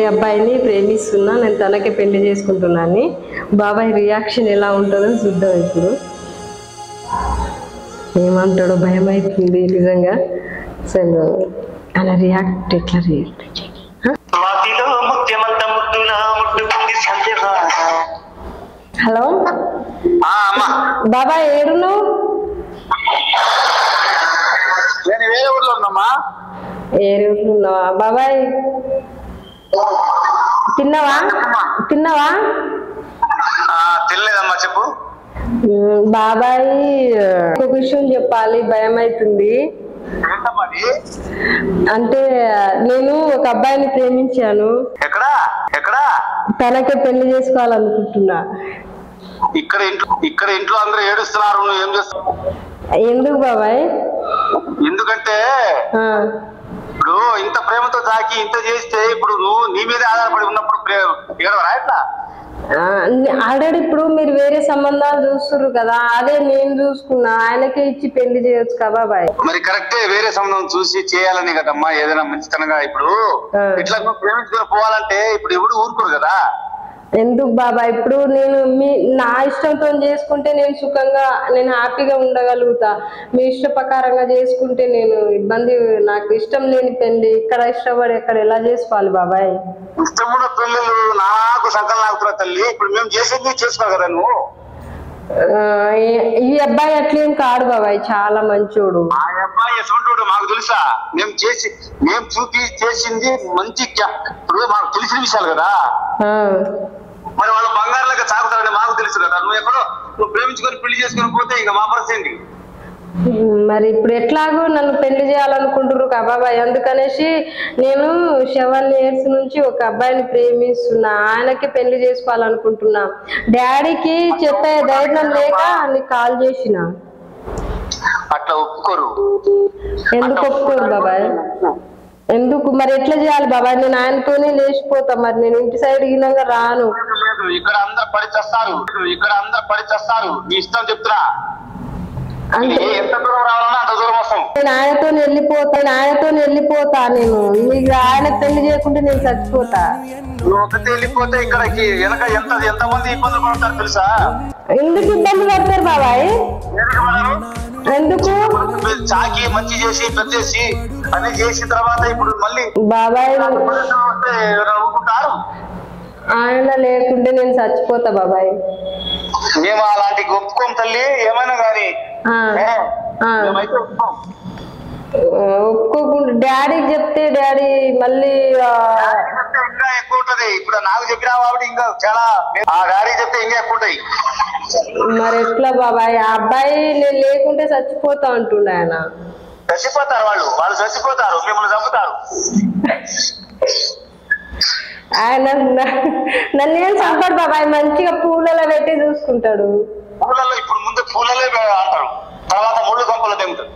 అబ్బాయిని ప్రేమిస్తున్నా నేను తనకే పెళ్లి చేసుకుంటున్నాను బాబాయ్ రియాక్షన్ ఎలా ఉంటుందో చూద్దాం ఇప్పుడు ఏమంటాడో భయం అవుతుంది నిజంగా అసలు అలా రియాక్ట్ ఎట్లా రియాక్ట్ వాటిలో ముత్యమంత ముద్దులా ముట్టుకుంది సంధ్యవాన హలో ఆ అమ్మా బాబాయ్ ఏడును నేను వేరే ఊర్లో ఉన్నామ్మా ఏడున్నావా బాబాయ్ తిన్నావా తిన్నావా ఆ, తినలేదమ్మా చెప్పు మ్, బాబాయ్ ఒక విషయం చెప్పాలి భయం అవుతుంది ఏంటమ్మా అది? అంటే నేను ఒక అబ్బాయిని ప్రేమించాను ఎక్కడా ఎక్కడా తనకే పెళ్లి చేసుకోవాలనుకుంటున్నా ఇక్కడ ఇంట్లో ఇక్కడ ఇంట్లో అందరూ ఏడుస్తున్నారు నువ్వు ఏం చేస్తావు ఎందుకు బాబాయ్ ఎందుకంటే ఆ, ఇప్పుడు ఇంత ప్రేమతో తాకి ఇంత చేస్తే ఇప్పుడు నువ్వు నీ మీదే ఆధారపడి ఉన్నప్పుడు ప్రేమ ఏడవరా ఎట్లా ఆల్రెడీ ఇప్పుడు మీరు వేరే సంబంధాలు చూస్తుర్రు కదా అదే నేను చూసుకున్నా ఆయనకే ఇచ్చి పెళ్లి చేయొచ్చు కదా బాబాయ్ మరి కరెక్టే వేరే సంబంధం చూసి చేయాలని కదమ్మా ఏదైనా మంచితనంగా ఇప్పుడు ఆ. ఇట్లా నువ్వు ప్రేమించుకొని పోవాలంటే ఇప్పుడు ఎవడు ఊరుకోరు కదా ఎందుకు బాబా ఇప్పుడు నేను మీ నా ఇష్టంతో చేసుకుంటే నేను సుఖంగా నేను హ్యాపీగా ఉండగలుగుతా మీ ఇష్ట ప్రకారంగా చేసుకుంటే నేను ఇబ్బంది నాకు ఇష్టం లేని పెళ్లి ఇక్కడ ఇష్టపడి ఎక్కడ ఎలా చేసుకోవాలి బాబాయ్ ఇష్టమున్న పిల్లలు నాకు సంకలం లాగుతున్నా తల్లి ఇప్పుడు మేము చేసేది చేసుకో కదా నువ్వు ఆ, ఈ- ఈ అబ్బాయి అట్లేం కాడు బాబాయ్ చాలా మంచోడు ఆ అబ్బాయి ఎటువంటి మాకు తెలుసా మేము చేసి మేము చూపి చేసింది మంచి క్యా- ఇప్పుడు మాకు తెలిసిన విషయాలు కదా ఆ, మరి వాళ్ళు బంగారులాగా సాగుతారని మాకు తెలుసు కదా నువ్వు ఎక్కడో నువ్వు ప్రేమించుకొని పెళ్లి చేసుకొని పోతే ఇంకా మా పరిస్థితి ఏంటి? మరి ఇప్పుడు ఎట్లాగో నన్ను పెళ్లి చేయాలనుకుంటున్నారు కదా బాబాయ్ అందుకనేసి నేను సెవెన్ ఇయర్స్ నుంచి ఒక అబ్బాయిని ప్రేమిస్తున్నా ఆయనకి పెళ్లి చేసుకోవాలనుకుంటున్నా డాడీకి చెప్పే ధైర్యం లేక నీకు కాల్ చేసిన అట్లా ఒప్పుకోరు ఎందుకు ఒప్పుకోరు బాబాయ్ ఎందుకు మరి ఎట్లా చేయాలి బాబాయ్ నేను ఆయనతోనే లేచిపోతా మరి నేను ఇంటి సైడ్ గినంగా రాను లేదు ఇక్కడ అందరు పడి చేస్తారు ఇక్కడ అందరు పడి చేస్తారు నీ ఇష్టం చెప్తున్నా అంటే ఏ- ఎంత దూరం రావాలన్నా అంత దూరం వస్తాం నేను ఆయనతో వెళ్ళిపోతా నేను ఆయనతో వెళ్ళిపోతా నేను మీకు ఆయన పెళ్లి చేయకుంటే నేను చచ్చిపోతా నువ్వు ఒకటి వెళ్ళిపోతే ఇక్కడికి వెనక ఎంత ఎంత మంది ఇబ్బందులు పడతారు తెలుసా ఎందుకు ఇబ్బంది పడతారు బాబాయ్ ఎందుకు పడరు? ఎందుకు మీరు చాకి మంచి చేసి పెద్దేసి అన్ని చేసిన తర్వాత ఇప్పుడు మళ్ళీ బాబాయ్ వస్తే నవ్వుకుంటారు ఆయన లేకుంటే నేను చచ్చిపోతా బాబాయ్ మేము అలాంటి ఒప్పుకోం తల్లి ఏమైనా కానీ ఆ, ఆ. మేమైతే ఒప్పుకోం ఒప్పుకోకుండా డాడీకి చెప్తే డాడీ మళ్ళీ ఆ, చెప్తే ఇంకా ఎక్కువ ఉంటది ఇప్పుడు నాకు చెప్పినా కాబట్టి ఇంకా చాలా ఆ డాడీ చెప్తే ఇంకా ఎక్కువ ఉంటాయి మరి ఎట్లా బాబాయ్ ఆ అబ్బాయి నేను లేకుంటే చచ్చిపోతా అంటుండే ఆయన చచ్చిపోతారు వాళ్ళు వాళ్ళు చచ్చిపోతారు మిమ్మల్ని చంపుతారు ఆయన న- నన్ను ఏం చంపాడు బాబాయ్ మంచిగా పూలలో పెట్టి చూసుకుంటాడు పూలలో ఇప్పుడు ముందు పూలలే అంటారు తర్వాత ముళ్ళు కంపలు తెంగుతారు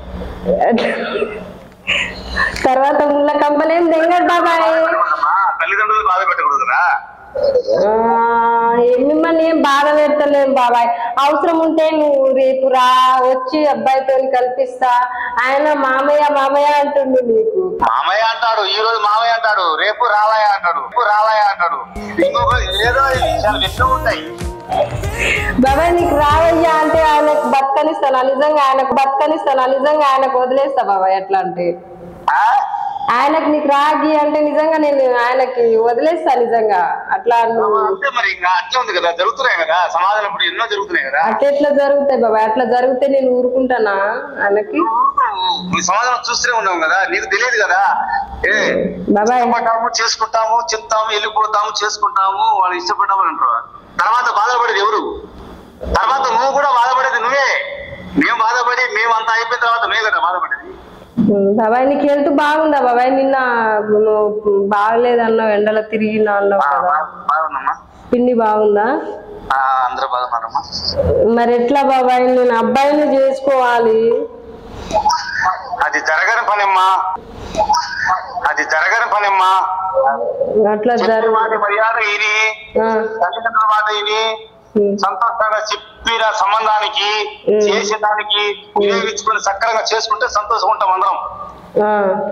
తర్వాత ముళ్ళ కంపలేం తెంగడు బాబాయ్ అమ్మా, తల్లిదండ్రులు బాధ పెట్టకూడదు కదా ఆ, ఏ- మిమ్మల్ని ఏం బాధ పెడతలేను బాబాయ్ అవసరం ఉంటే నువ్వు రేపు రా వచ్చి అబ్బాయితో కల్పిస్తా ఆయన మామయ్య మామయ్య అంటుండు నీకు మామయ్య అంటాడు ఈ రోజు మామయ్య అంటాడు రేపు రావయ్య అంటాడు రేపు రావయ్య అంటాడు ఇంకొక ఏదో విషయాలు ఎన్నో ఉంటాయి బాబాయ్ నీకు రావయ్యా అంటే ఆయనకు బతకనిస్తానా నిజంగా ఆయనకు బతకనిస్తానా నిజంగా ఆయనకు వదిలేస్తా బాబాయ్ ఎట్లా అంటే ఆ? ఆయనకు నీకు రాగి అంటే నిజంగా నేను ఆయనకి వదిలేస్తా నిజంగా అట్లా నువ్వు అంటే మరి ఇంకా అట్లా ఉంది కదా జరుగుతున్నాయి కదా సమాజంలో ఇప్పుడు ఎన్నో జరుగుతున్నాయి కదా అట్లా ఎట్లా జరుగుతాయి బాబాయ్ అట్లా జరిగితే నేను ఊరుకుంటానా ఆయనకి ఈ సమాజంలో చూస్తూనే ఉన్నాం కదా నీకు తెలియదు కదా ఏ బాబాయ్ ఇష్టపడ్డాము చేసుకుంటాము చెప్తాము వెళ్ళిపోతాము చేసుకుంటాము వాళ్ళు ఇష్టపడ్డాము అని అంటారు తర్వాత బాధపడేది ఎవరు తర్వాత నువ్వు కూడా బాధపడేది నువ్వే మేము బాధపడి మేము అంతా అయిపోయిన తర్వాత నువ్వే కదా బాధపడేది ఉమ్, బాబాయ్ నీకు హెల్త్ బాగుందా బాబాయ్ నిన్న నువ్వు బాగలేదన్నావు ఎండలో తిరిగినా అన్నావు ఆ, కదా బా- బాగుందమ్మా పిండి బాగుందా ఆ, అందరూ బాగున్నారమ్మా మరి ఎట్లా బాబాయ్ నేను అబ్బాయిని చేసుకోవాలి అది జరగని పనిమ్మా అది జరగని పనిమ్మా అట్లా చెప్పిన జరుగు మాట మర్యాద ఇది ఆ, తల్లిదండ్రుల మాట ఇది ఉమ్, సంతోషంగా చెప్పిన సంబంధానికి ఉమ్. చేసేదానికి వినియోగించుకొని సక్రంగా చేసుకుంటే సంతోషం ఉంటాం అందరం ఆ.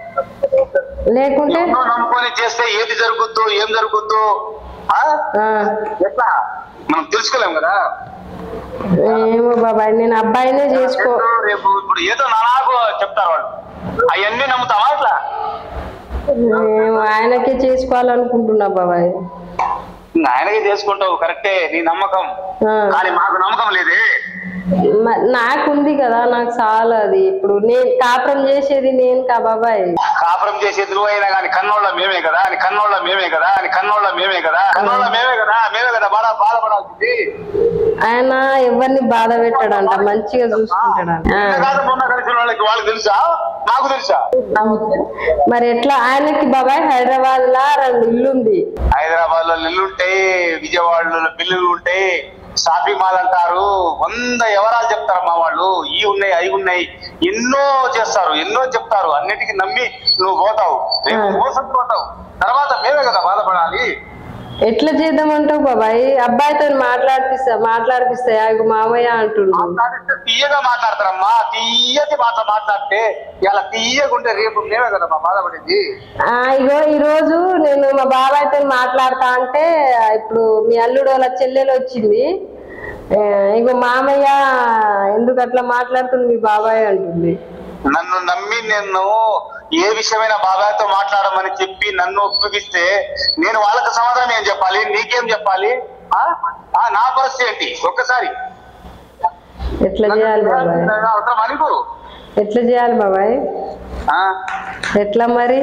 లేకుంటే ఎవరినో నమ్ముకొని చేస్తే ఏది జరుగుద్దో ఏం జరుగుద్దో ఆ? ఆ, ఎట్లా మనం తెలుసుకోలేం కదా ఏమో బాబాయ్ నేను అబ్బాయినే చేసుకో రేపు ఇప్పుడు ఏదో నానాకు చెప్తారు వాళ్ళు అవన్నీ నమ్ముతావా అట్లా ఏమో ఆయనకే చేసుకోవాలనుకుంటున్నా బాబాయ్ ఇంకా ఆయనకే చేసుకుంటావు కరెక్టే నీ నమ్మకం ఆ, కానీ మాకు నమ్మకం లేదే మ- నాకుంది కదా నాకు చాలా అది ఇప్పుడు నేను కాపురం చేసేది నేను కా బాబాయ్ కాపురం చేసేది నువ్వు అయినా కానీ కన్నోళ్ళ మేమే కదా అని కన్నోళ్ళ మేమే కదా అని కన్నోళ్ళ మేమే కదా కన్నోళ్ళ మేమే కదా మేమే కదా బాధ బాధపడాల్సింది ఆయన ఎవరిని బాధ పెట్టాడంట మంచిగా చూసుకుంటాడంట ఆ. నిన్న కాదు మొన్న కలిసిన వాళ్ళకి వాళ్ళకి తెలుసా నాకు తెలుసా మరి ఎట్లా ఆయనకి బాబాయ్ హైదరాబాద్ లా రెండు ఇల్లు ఉంది హైదరాబాద్ లో ఇల్లు ఉంటాయి విజయవాడలో బిల్లులు ఉంటాయి షాపింగ్ మాల్ అంటారు వంద వివరాలు చెప్తారు మా వాళ్ళు ఈ ఉన్నాయి అవి ఉన్నాయి ఎన్నో చేస్తారు ఎన్నో చెప్తారు అన్నిటికీ నమ్మి నువ్వు పోతావు రేపు ఆ. మోసం పోతావు తర్వాత మేమే కదా బాధపడాలి ఎట్లా చేద్దామంటావు బాబాయ్ అబ్బాయితో మాట్లాడిపిస్తా మాట్లాడిపిస్తా ఇగో మామయ్య అంటుండు మాట్లాడితే తీయగా మాట్లాడతారమ్మా తీయటి మాట మాట్లాడితే ఇలా తీయగా ఉంటే రేపు మేమే కదా మా బాధపడేది ఆ, ఇగో ఈ రోజు నేను మా బాబాయ్తో మాట్లాడతా అంటే ఇప్పుడు మీ అల్లుడు వాళ్ళ చెల్లెలు వచ్చింది ఆ, ఇగో మామయ్య ఎందుకు అట్లా మాట్లాడుతుంది మీ బాబాయ్ అంటుంది నన్ను నమ్మి నేను ఏ విషయమైన బాబాయ్తో మాట్లాడమని చెప్పి నన్ను ఒప్పిస్తే నేను వాళ్ళకి సమాధానం ఏం చెప్పాలి నీకేం చెప్పాలి ఆ? ఆ, నా పరిస్థితి ఏంటి ఒక్కసారి ఎట్లా చేయాలి బాబాయ్ అవసరం అనుకో ఎట్లా చేయాలి బాబాయ్ ఆ? ఎట్లా మరి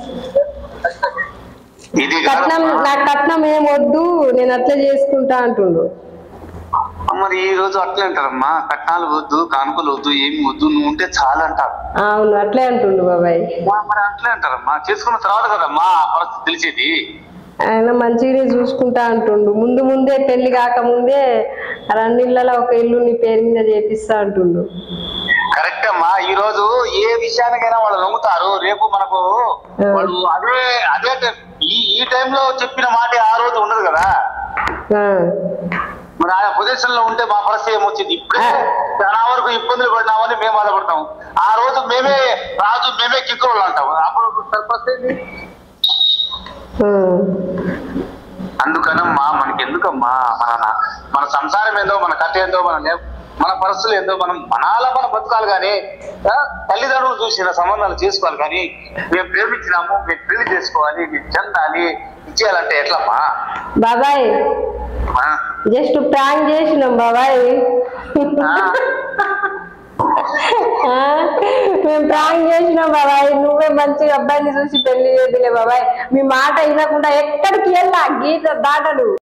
ఇది కట్నం కాదమ్మా. నాకు కట్నం ఏం వద్దు నేను అట్లా చేసుకుంటా అంటుండు మరి ఈ రోజు అట్లే అంటారమ్మా కట్నాలు వద్దు కానుకలు వద్దు ఏమి వద్దు నువ్వు ఉంటే చాలు అంటారు అవును అట్లే అంటుండు బాబాయ్ మా- మరి అట్లే అంటారమ్మా చేసుకున్న తర్వాత కదమ్మా ఆ పరిస్థితి తెలిసేది ఆయన మంచిగానే చూసుకుంటా అంటుండు ముందు ముందే పెళ్లి కాకముందే రెండిళ్ళలో ఒక ఇల్లు నీ పేరు మీద చేపిస్తా అంటుండు కరెక్ట్ అమ్మా ఈ రోజు ఏ విషయానికైనా వాళ్ళు నమ్ముతారు రేపు మనకు ఆ. వాళ్ళు అదే అదే టైం- ఈ ఈ టైంలో చెప్పిన మాట ఆ రోజు ఉండదు కదా ఆ, మరి ఆ పొజిషన్ లో ఉంటే మా పరిస్థితి ఏమొచ్చింది ఇప్పుడే ఆ. చాలా వరకు ఇబ్బందులు పడినామని మేము బాధపడతాం ఆ రోజు మేమే రాజు మేమే కిక్కులు అంటాం అప్పుడు పరిస్థితి ఏంది? ఆ. అందుకనమ్మా మనకి ఎందుకమ్మా మన మన సంసారం ఏందో మన కథ ఏందో మన నే- మన పరిస్థితులు ఏందో మనం మనాలా మనం బతకాలి కానీ ఆ, తల్లిదండ్రులు చూసిన సంబంధాలు చేసుకోవాలి కానీ మేము ప్రేమించినాము మేము పెళ్లి చేసుకోవాలి మేము చెందాలి ఇచ్చేయాలంటే ఎట్లమ్మా బాబాయ్ ఆ? జస్ట్ ప్రాంక్ చేసినాం బాబాయ్ ఆ? ఆ, మేము ప్రాంక్ చేసినాం బాబాయ్ నువ్వే మంచిగా అబ్బాయిని చూసి పెళ్లి చేద్దులే బాబాయ్ మీ మాట వినకుండా ఎక్కడికి వెళ్ళా గీత దాటడు